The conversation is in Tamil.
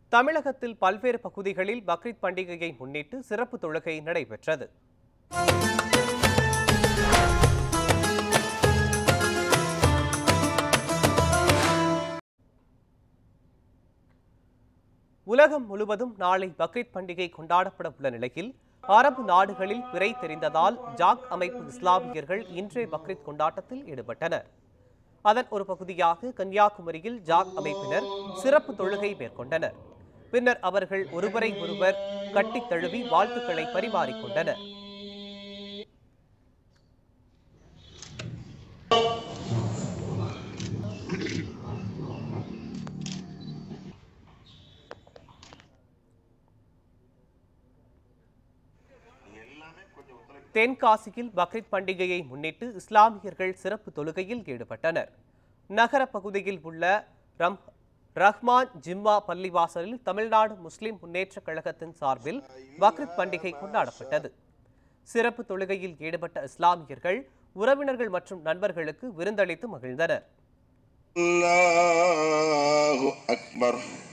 தமிழகத்தில் பல்வேறு பகுதிகளில் பக்ரீத் பண்டிகையை முன்னிட்டு சிறப்பு தொழுகை நடைபெற்றது உலகம் முழுவதும் நாளை பக்ரீத் பண்டிகை கொண்டாடப்பட உள்ள நிலையில் அரபு நாடுகளில் பிறை தெரிந்ததால் ஜாக் அமைப்பு இஸ்லாமியர்கள் இன்றைய பக்ரீத் கொண்டாட்டத்தில் ஈடுபட்டனர் அதன் ஒரு பகுதியாக கன்னியாகுமரியில் ஜாக் அமைப்பினர் சிறப்பு தொழுகை மேற்கொண்டனர் பின்னர் அவர்கள் ஒருவரை ஒருவர் கட்டித் தழுவி வாழ்த்துக்களை பரிமாறிக்கொண்டனர் தென்காசியில் பக்ரீத் பண்டிகையை முன்னிட்டு இஸ்லாமியர்கள் சிறப்பு தொழுகையில் ஈடுபட்டனர் நகர பகுதியில் உள்ள ரம் ரஹ்மான் ஜிம்மா பள்ளிவாசலில் தமிழ்நாடு முஸ்லிம் முன்னேற்றக் கழகத்தின் சார்பில் பக்ரீத் பண்டிகை கொண்டாடப்பட்டது சிறப்பு தொழுகையில் ஈடுபட்ட இஸ்லாமியர்கள் உறவினர்கள் மற்றும் நண்பர்களுக்கு விருந்தளித்து மகிழ்ந்தனர் الله أكبر